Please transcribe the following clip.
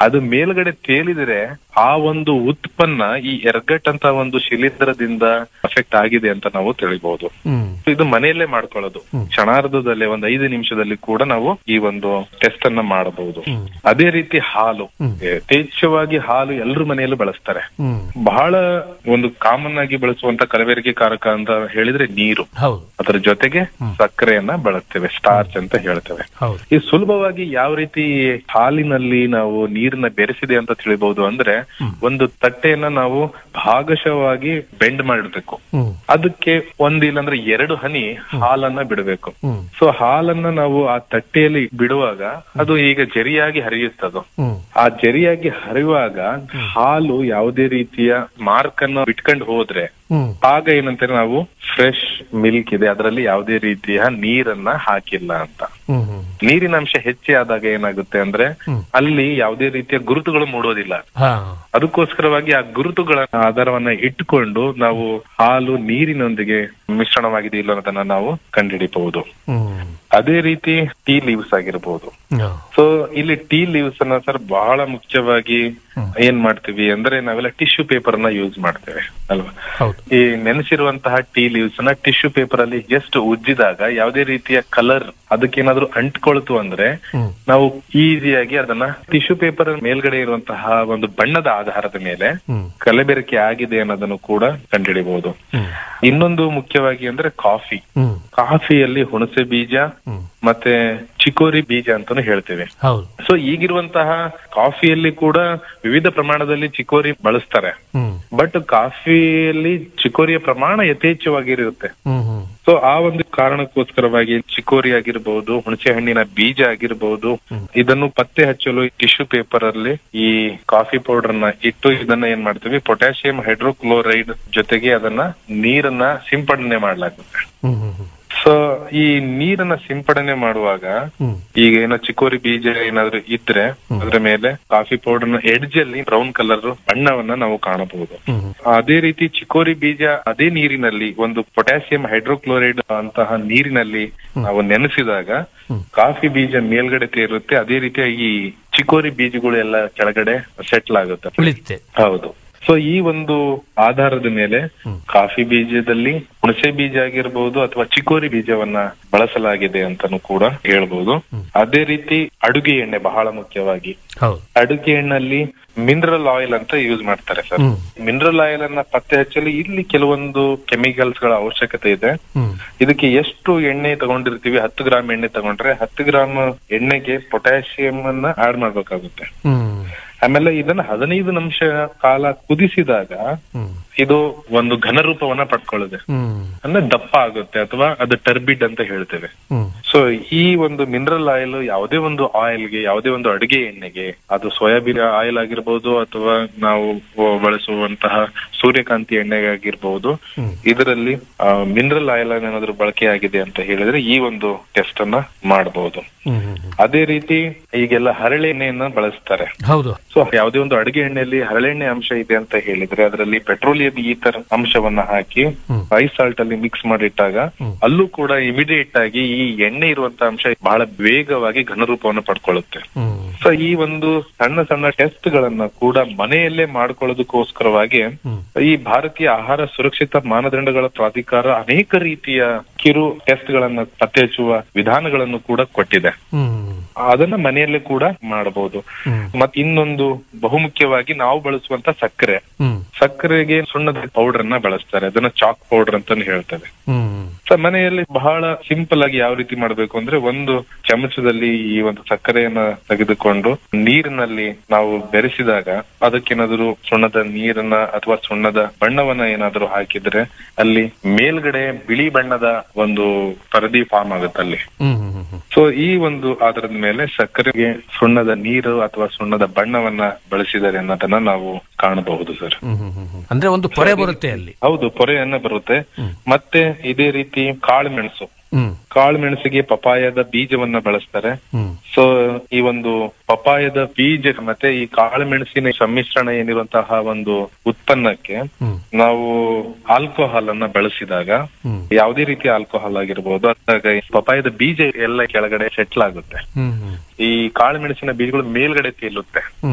ಅದು ಮೇಲ್ಗಡೆ ತೇಲಿದ್ರೆ ಆ ಒಂದು ಉತ್ಪನ್ನ ಈ ಎರ್ಗಟ್ ಅಂತ ಒಂದು ಶಿಲೀಂಧ್ರದಿಂದ ಅಫೆಕ್ಟ್ ಆಗಿದೆ ಅಂತ ನಾವು ತಿಳಿಬಹುದು ಹ್ಮ್ ಇದು ಮನೆಯಲ್ಲೇ ಮಾಡ್ಕೊಳ್ಳೋದು ಕ್ಷಣಾರ್ಧದಲ್ಲೇ ಒಂದು ಐದು ನಿಮಿಷದಲ್ಲಿ ಕೂಡ ನಾವು ಈ ಒಂದು ಟೆಸ್ಟ್ ಅನ್ನ ಮಾಡಬಹುದು ಅದೇ ರೀತಿ ಹಾಲು ಯಥೇಚ್ಛವಾಗಿ ಹಾಲು ಎಲ್ಲರ ಮನೆಯಲ್ಲೂ ಬಳಸ್ತಾರೆ ಹ್ಮ್ ಬಹಳ ಒಂದು ಕಾಮನ್ ಆಗಿ ಬಳಸುವಂತ ಕಲಬೆರಕೆ ಕಾರಕ ಅಂತ ಹೇಳಿದ್ರೆ ನೀರು ಹೌದು ಅದರ ಜೊತೆಗೆ ಸಕ್ಕರೆಯನ್ನ ಬಳಸ್ತೇವೆ ಸ್ಟಾರ್ಚ್ ಅಂತ ಹೇಳ್ತೇವೆ ಹೌದು ಈ ಸುಲಭವಾಗಿ ಯಾವ ರೀತಿ ಹಾಲಿನಲ್ಲಿ ನಾವು ನೀರನ್ನ ಬೆರೆಸಿದೆ ಅಂತ ತಿಳಿಬಹುದು ಅಂದ್ರೆ ಒಂದು ತಟ್ಟೆಯನ್ನ ನಾವು ಭಾಗಶವಾಗಿ ಬೆಂಡ್ ಮಾಡಿರ್ಬೇಕು ಹ್ಮ್ ಅದಕ್ಕೆ ಒಂದ್ ಇಲ್ಲಾಂದ್ರೆ ಎರಡು ಹನಿ ಹಾಲನ್ನ ಬಿಡಬೇಕು ಹ್ಮ್ ಸೊ ಹಾಲನ್ನ ನಾವು ಆ ತಟ್ಟೆಯಲ್ಲಿ ಬಿಡುವಾಗ ಅದು ಈಗ ಜರಿಯಾಗಿ ಹರಿಯುತ್ತದು ಹ್ಮ್ ಆ ಜರಿಯಾಗಿ ಹರಿಯುವಾಗ ಹಾಲು ಯಾವುದೇ ರೀತಿಯ ಮಾರ್ಕ್ ಅನ್ನು ಬಿಟ್ಕೊಂಡು ಹೋದ್ರೆ ಹ್ಮ್ ಆಗ ಏನಂತಾರೆ ನಾವು ಫ್ರೆಶ್ ಮಿಲ್ಕ್ ಇದೆ ಅದರಲ್ಲಿ ಯಾವುದೇ ರೀತಿಯ ನೀರನ್ನ ಹಾಕಿಲ್ಲ ಅಂತ ಹ್ಮ್ ಹ್ಮ್ ನೀರಿನ ಅಂಶ ಹೆಚ್ಚೆ ಆದಾಗ ಏನಾಗುತ್ತೆ ಅಂದ್ರೆ ಅಲ್ಲಿ ಯಾವುದೇ ರೀತಿಯ ಗುರುತುಗಳು ಮೂಡೋದಿಲ್ಲ ಹಾ ಅದಕ್ಕೋಸ್ಕರವಾಗಿ ಆ ಗುರುತುಗಳ ಆಧಾರವನ್ನ ಇಟ್ಟುಕೊಂಡು ನಾವು ಹಾಲು ನೀರಿನೊಂದಿಗೆ ಮಿಶ್ರಣವಾಗಿದೆ ಇಲ್ಲ ಅನ್ನೋದನ್ನ ನಾವು ಕಂಡುಹಿಡಿಬಹುದು ಹ್ಮ್ ಅದೇ ರೀತಿ ಟೀ ಲೀವ್ಸ್ ಆಗಿರ್ಬೋದು ಹಾ. ಸೊ ಇಲ್ಲಿ ಟೀ ಲೀವ್ಸ್ ಅನ್ನ ಸರ್ ಬಹಳ ಮುಖ್ಯವಾಗಿ ಏನ್ ಮಾಡ್ತೀವಿ ಅಂದ್ರೆ ನಾವೆಲ್ಲ ಟಿಶ್ಯೂ ಪೇಪರ್ ನ ಯೂಸ್ ಮಾಡ್ತೇವೆ ಅಲ್ವಾ ಹೌದು ಈ ನೆನೆಸಿರುವಂತಹ ಟೀ ಲೀವ್ಸ್ ನ ಟಿಶ್ಯೂ ಪೇಪರ್ ಅಲ್ಲಿ ಜಸ್ಟ್ ಉಜ್ಜಿದಾಗ ಯಾವುದೇ ರೀತಿಯ ಕಲರ್ ಅದಕ್ಕೇನಾದ್ರೂ ಅಂಟ್ಕೊಳ್ತು ಅಂದ್ರೆ ಹ್ಮ್. ನಾವು ಈಸಿಯಾಗಿ ಅದನ್ನ ಟಿಶ್ಯೂ ಪೇಪರ್ ಮೇಲ್ಗಡೆ ಇರುವಂತಹ ಒಂದು ಬಣ್ಣದ ಆಧಾರದ ಮೇಲೆ ಹ್ಮ್ ಕಲಬೆರಕೆ ಆಗಿದೆ ಅನ್ನೋದನ್ನು ಕೂಡ ಕಂಡುಹಿಡಿಬಹುದು ಹ್ಮ್ ಇನ್ನೊಂದು ಮುಖ್ಯವಾಗಿ ಅಂದ್ರೆ ಕಾಫಿ ಹ್ಮ್ ಕಾಫಿಯಲ್ಲಿ ಹುಣಸೆ ಬೀಜ ಹ್ಮ್ ಮತ್ತೆ ಚಿಕೋರಿ ಬೀಜ ಅಂತಾನು ಹೇಳ್ತೇವೆ ಹೌದು ಸೊ ಈಗಿರುವಂತಹ ಕಾಫಿಯಲ್ಲಿ ಕೂಡ ವಿವಿಧ ಪ್ರಮಾಣದಲ್ಲಿ ಚಿಕೋರಿ ಬಳಸ್ತಾರೆ ಹ್ಮ್ ಬಟ್ ಕಾಫಿಯಲ್ಲಿ ಚಿಕೋರಿಯ ಪ್ರಮಾಣ ಯಥೇಚ್ಛವಾಗಿರುತ್ತೆ ಹ್ಮ್ ಹ್ಮ್ ಸೊ ಆ ಒಂದು ಕಾರಣಕ್ಕೋಸ್ಕರವಾಗಿ ಚಿಕೋರಿ ಆಗಿರ್ಬಹುದು ಹುಣಸೆ ಹಣ್ಣಿನ ಬೀಜ ಆಗಿರ್ಬಹುದು ಇದನ್ನು ಪತ್ತೆ ಹಚ್ಚಲು ಟಿಶ್ಯೂ ಪೇಪರ್ ಅಲ್ಲಿ ಈ ಕಾಫಿ ಪೌಡರ್ ನ ಇಟ್ಟು ಇದನ್ನ ಏನ್ ಮಾಡ್ತೀವಿ ಪೊಟ್ಯಾಷಿಯಂ ಹೈಡ್ರೋಕ್ಲೋರೈಡ್ ಜೊತೆಗೆ ಅದನ್ನ ನೀರನ್ನ ಸಿಂಪಡಣೆ ಮಾಡ್ಲಾಗುತ್ತೆ ಹ್ಮ್ ಹ್ಮ್ ಹ್ಮ್ ಸೊ ಈ ನೀರನ್ನ ಸಿಂಪಡಣೆ ಮಾಡುವಾಗ ಹ್ಮ್ ಈಗ ಏನೋ ಚಿಕೋರಿ ಬೀಜ ಏನಾದ್ರು ಇದ್ರೆ ಅದ್ರ ಮೇಲೆ ಕಾಫಿ ಪೌಡರ್ ನ ಎಡ್ಜ್ ಅಲ್ಲಿ ಬ್ರೌನ್ ಕಲರ್ ಬಣ್ಣವನ್ನ ನಾವು ಕಾಣಬಹುದು ಹ್ಮ್ ಅದೇ ರೀತಿ ಚಿಕೋರಿ ಬೀಜ ಅದೇ ನೀರಿನಲ್ಲಿ ಒಂದು ಪೊಟ್ಯಾಸಿಯಂ ಹೈಡ್ರೋಕ್ಲೋರೈಡ್ ಅಂತಹ ನೀರಿನಲ್ಲಿ ನಾವು ನೆನೆಸಿದಾಗ ಕಾಫಿ ಬೀಜ ಮೇಲ್ಗಡೆ ತೇರುತ್ತೆ ಅದೇ ರೀತಿಯಾಗಿ ಚಿಕೋರಿ ಬೀಜಗಳು ಎಲ್ಲ ಕೆಳಗಡೆ ಸೆಟ್ಲ್ ಆಗುತ್ತೆ ಉಳಿತೆ ಹೌದು ಸೊ ಈ ಒಂದು ಆಧಾರದ ಮೇಲೆ ಕಾಫಿ ಬೀಜದಲ್ಲಿ ಹುಣಸೆ ಬೀಜ ಆಗಿರ್ಬೋದು ಅಥವಾ ಚಿಕೋರಿ ಬೀಜವನ್ನ ಬಳಸಲಾಗಿದೆ ಅಂತಾನು ಕೂಡ ಹೇಳ್ಬೋದು ಅದೇ ರೀತಿ ಅಡುಗೆ ಎಣ್ಣೆ ಬಹಳ ಮುಖ್ಯವಾಗಿ ಹೌದು ಅಡುಗೆ ಎಣ್ಣಲ್ಲಿ ಮಿನರಲ್ ಆಯಿಲ್ ಅಂತ ಯೂಸ್ ಮಾಡ್ತಾರೆ ಸರ್ ಹ್ಮ್ ಮಿನರಲ್ ಆಯಿಲ್ ಅನ್ನ ಪತ್ತೆ ಹಚ್ಚಲು ಇಲ್ಲಿ ಕೆಲವೊಂದು ಕೆಮಿಕಲ್ಸ್ ಗಳ ಅವಶ್ಯಕತೆ ಇದೆ ಹ್ಮ್ ಇದಕ್ಕೆ ಎಷ್ಟು ಎಣ್ಣೆ ತಗೊಂಡಿರ್ತೀವಿ ಹತ್ತು ಗ್ರಾಮ್ ಎಣ್ಣೆ ತಗೊಂಡ್ರೆ ಹತ್ತು ಗ್ರಾಮ್ ಎಣ್ಣೆಗೆ ಪೊಟ್ಯಾಷಿಯಂ ಅನ್ನ ಆಡ್ ಮಾಡ್ಬೇಕಾಗುತ್ತೆ ಹ್ಮ್ ಆಮೇಲೆ ಇದನ್ನ ಹದಿನೈದು ನಿಮಿಷ ಕಾಲ ಕುದಿಸಿದಾಗ ಹ್ಮ್ ಇದು ಒಂದು ಘನ ರೂಪವನ್ನ ಪಡ್ಕೊಳ್ಳುತ್ತೆ ಹ್ಮ್ ಅಂದ್ರೆ ದಪ್ಪ ಆಗುತ್ತೆ ಅಥವಾ ಅದು ಟರ್ಬಿಡ್ ಅಂತ ಹೇಳ್ತೇವೆ ಹ್ಮ್ ಸೊ ಈ ಒಂದು ಮಿನರಲ್ ಆಯಿಲ್ ಯಾವುದೇ ಒಂದು ಆಯಿಲ್ಗೆ ಯಾವುದೇ ಒಂದು ಅಡುಗೆ ಎಣ್ಣೆಗೆ ಅದು ಸೋಯಾಬೀನ್ ಆಯಿಲ್ ಆಗಿರ್ಬೋದು ಅಥವಾ ನಾವು ಬಳಸುವಂತಹ ಸೂರ್ಯಕಾಂತಿ ಎಣ್ಣೆಗೆ ಆಗಿರ್ಬೋದು ಇದರಲ್ಲಿ ಮಿನರಲ್ ಆಯಿಲ್ ಏನಾದ್ರು ಬಳಕೆ ಆಗಿದೆ ಅಂತ ಹೇಳಿದ್ರೆ ಈ ಒಂದು ಟೆಸ್ಟ್ ಅನ್ನ ಮಾಡಬಹುದು ಹ್ಮ್ ಹ್ಮ್ ಹ್ಮ್. ಅದೇ ರೀತಿ ಈಗೆಲ್ಲ ಹರಳೆ ಎಣ್ಣೆಯನ್ನ ಬಳಸ್ತಾರೆ ಹೌದು ಸೊ ಯಾವುದೇ ಒಂದು ಅಡುಗೆ ಎಣ್ಣೆಯಲ್ಲಿ ಹರಳೆಣ್ಣೆ ಅಂಶ ಇದೆ ಅಂತ ಹೇಳಿದ್ರೆ ಅದರಲ್ಲಿ ಪೆಟ್ರೋಲಿಯಂ ಈಥರ್ ಅಂಶವನ್ನ ಹಾಕಿ ರೈಸ್ ಸಾಲ್ಟ್ ಅಲ್ಲಿ ಮಿಕ್ಸ್ ಮಾಡಿಟ್ಟಾಗ ಅಲ್ಲೂ ಕೂಡ ಇಮಿಡಿಯೇಟ್ ಆಗಿ ಈ ಎಣ್ಣೆ ಇರುವಂತ ಅಂಶ ಬಹಳ ವೇಗವಾಗಿ ಘನರೂಪವನ್ನು ಪಡ್ಕೊಳ್ಳುತ್ತೆ ಹ್ಮ್ ಸೊ ಈ ಒಂದು ಸಣ್ಣ ಸಣ್ಣ ಟೆಸ್ಟ್ ಗಳನ್ನ ಕೂಡ ಮನೆಯಲ್ಲೇ ಮಾಡ್ಕೊಳ್ಳೋದಕ್ಕೋಸ್ಕರವಾಗಿ ಹ್ಮ್. ಈ ಭಾರತೀಯ ಆಹಾರ ಸುರಕ್ಷಿತ ಮಾನದಂಡಗಳ ಪ್ರಾಧಿಕಾರ ಅನೇಕ ರೀತಿಯ ಕಿರು ಟೆಸ್ಟ್ ಗಳನ್ನ ಪತ್ತೆ ಹಚ್ಚುವ ವಿಧಾನಗಳನ್ನು ಕೂಡ ಕೊಟ್ಟಿದೆ ಹ್ಮ್ ಅದನ್ನ ಮನೆಯಲ್ಲೇ ಕೂಡ ಮಾಡಬಹುದು ಹ್ಮ್. ಮತ್ ಇನ್ನೊಂದು ಬಹುಮುಖ್ಯವಾಗಿ ನಾವು ಬಳಸುವಂತ ಸಕ್ಕರೆ ಹ್ಮ್ ಸಕ್ಕರೆಗೆ ಸುಣ್ಣದ ಪೌಡರ್ ಅನ್ನ ಬಳಸ್ತಾರೆ ಅದನ್ನ ಚಾಕ್ ಪೌಡರ್ ಅಂತಾನು ಹೇಳ್ತೇವೆ ಹ್ಮ್ ಸೊ ಮನೆಯಲ್ಲಿ ಬಹಳ ಸಿಂಪಲ್ ಆಗಿ ಯಾವ ರೀತಿ ಮಾಡಬೇಕು ಅಂದ್ರೆ ಒಂದು ಚಮಚದಲ್ಲಿ ಈ ಒಂದು ಸಕ್ಕರೆಯನ್ನ ತೆಗೆದುಕೊಂಡು ನೀರಿನಲ್ಲಿ ನಾವು ಬೆರೆಸಿದಾಗ ಅದಕ್ಕೇನಾದ್ರು ಸುಣ್ಣದ ನೀರನ್ನ ಅಥವಾ ಸುಣ್ಣದ ಬಣ್ಣವನ್ನ ಏನಾದ್ರು ಹಾಕಿದ್ರೆ ಅಲ್ಲಿ ಮೇಲ್ಗಡೆ ಬಿಳಿ ಬಣ್ಣದ ಒಂದು ಪರದಿ ಫಾರ್ಮ್ ಆಗುತ್ತೆ ಅಲ್ಲಿ ಹ್ಮ್ ಹ್ಮ್ ಹ್ಮ್ ಸೊ ಈ ಒಂದು ಆಧಾರದ ಮೇಲೆ ಸಕ್ಕರೆಗೆ ಸುಣ್ಣದ ನೀರು ಅಥವಾ ಸುಣ್ಣದ ಬಣ್ಣವನ್ನ ಬಳಸಿದ್ದಾರೆ ಅನ್ನೋದನ್ನ ನಾವು ಕಾಣಬಹುದು ಸರ್ ಹ್ಮ್ ಹ್ಮ್ ಹ್ಮ್ ಹ್ಮ್. ಅಂದ್ರೆ ಒಂದು ಪೊರೆ ಬರುತ್ತೆ ಅಲ್ಲಿ ಹೌದು ಪೊರೆಯನ್ನ ಬರುತ್ತೆ ಮತ್ತೆ ಇದೇ ರೀತಿ ಕಾಳು ಮೆಣಸು ಹ್ಮ್ ಕಾಳು ಮೆಣಸಿಗೆ ಪಪಾಯದ ಬೀಜವನ್ನ ಬಳಸ್ತಾರೆ ಹ್ಮ್ ಸೊ ಈ ಒಂದು ಪಪಾಯದ ಬೀಜ ಮತ್ತೆ ಈ ಕಾಳು ಮೆಣಸಿನ ಸಮ್ಮಿಶ್ರಣ ಏನಿರುವಂತಹ ಒಂದು ಉತ್ಪನ್ನಕ್ಕೆ ಹ್ಮ್ ನಾವು ಆಲ್ಕೋಹಾಲ್ ಅನ್ನ ಬಳಸಿದಾಗ ಹ್ಮ್ ಯಾವುದೇ ರೀತಿಯ ಆಲ್ಕೋಹಾಲ್ ಆಗಿರ್ಬೋದು ಅದಾಗ ಈ ಪಪಾಯದ ಬೀಜ ಎಲ್ಲ ಕೆಳಗಡೆ ಸೆಟ್ಲ್ ಆಗುತ್ತೆ ಹ್ಮ್ ಹ್ಮ್ ಈ ಕಾಳು ಮೆಣಸಿನ ಬೀಜಗಳು ಮೇಲ್ಗಡೆ ತೇಲುತ್ತೆ